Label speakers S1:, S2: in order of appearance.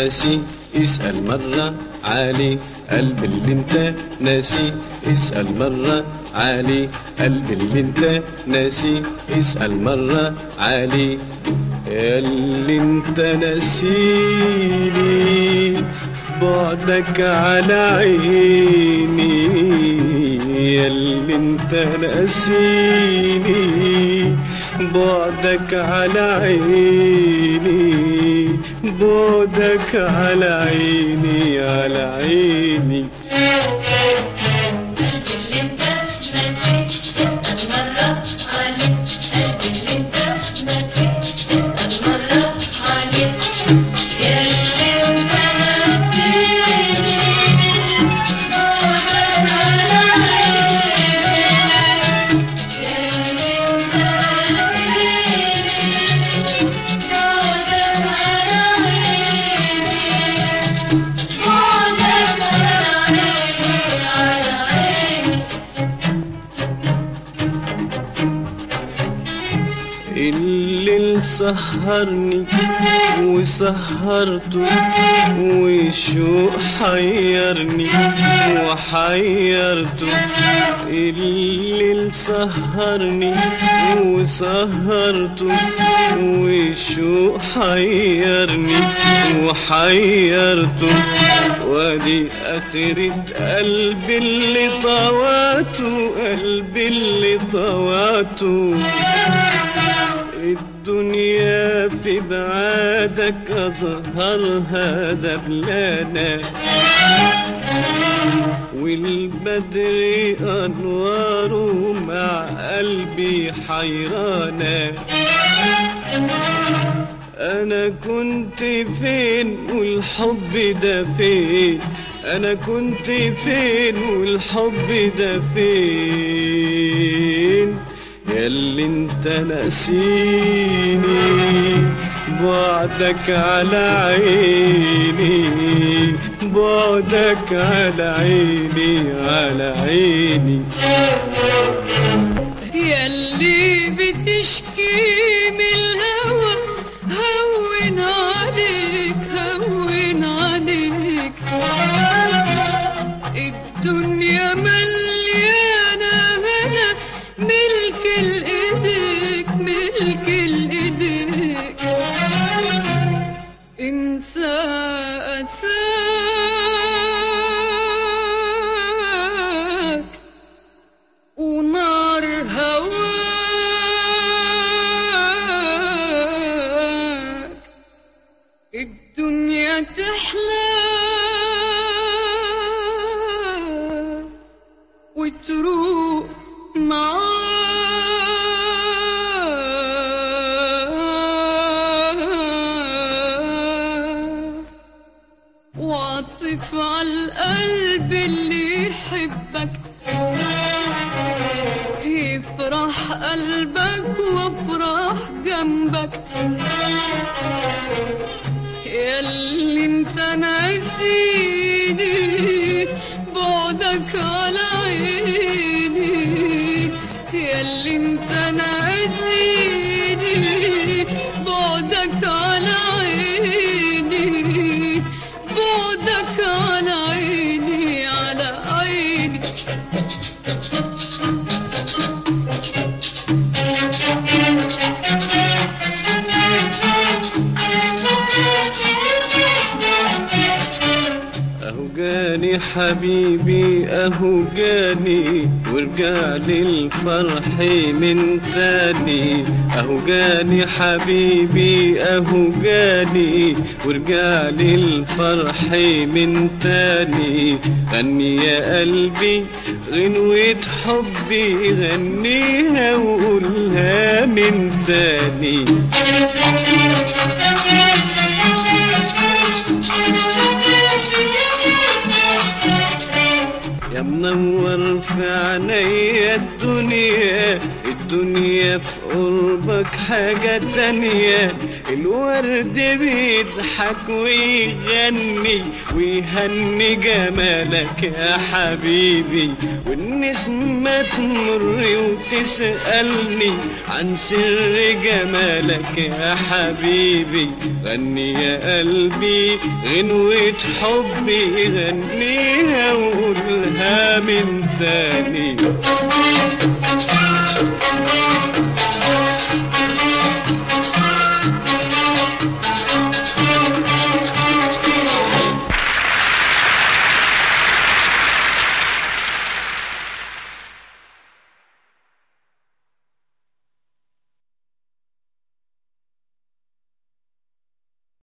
S1: ناسي اسأل مرة علي قلب اللي انت ناسي اسأل مرة علي قلب اللي انت ناسي اسأل مرة علي اللي انت ناسيني بعدك على عيني اللي انت ناسيني بعدك على عيني بعدك على عيني على عيني
S2: قلبي اللي انت نسيت اسأل مرة عليك قلبي اللي انت نسيت اسأل مرة عليك يا اللي انت نسيني بعدك على عيني يا اللي انت نسيني بعدك على عيني بعدك على عيني على عيني
S1: الليل سهرني وسهرته وشوق حيرني وحيرته الليل سهرني وسهرته وشوق حيرني وحيرته وادي آخرة قلبي اللي طواته قلبي اللي طواته الدنيا في بعادك أظهرها دبلانة والبدر أنواره مع قلبي حيرانة أنا كنت فين والحب ده فين أنا كنت فين والحب ده فين ياللي انت ناسيني بعدك على عيني بعدك على عيني على عيني
S3: ياللي بتشكي من الهوى هون عليك هون عليك الدنيا مليانة هنا ملك الإيديك ملك الإيديك انسى أساك ونار هواك الدنيا تحلى وتروق معاك وعطف على القلب اللي يحبك يفرح قلبك وافرح جنبك ياللي انت ناسيني بعدك على عيني ياللي انت ناسيني بعدك على عيني بعدك على عيني على عيني
S1: اهو جاني حبيبي اهو جاني ورجع لي الفرح من تاني اهو جاني حبيبي اهو جاني ورجع لي الفرح من تاني غني يا قلبي غنوة حبي غنيها وقولها من تاني يا منور في عينيا الدنيا الدنيا في قربك حاجة تانية الورد بيضحك ويغني ويهني جمالك يا حبيبي والنسمة تمر وتسألني عن سر جمالك يا حبيبي غني يا قلبي غنوة حبي غنيها وقولها من تاني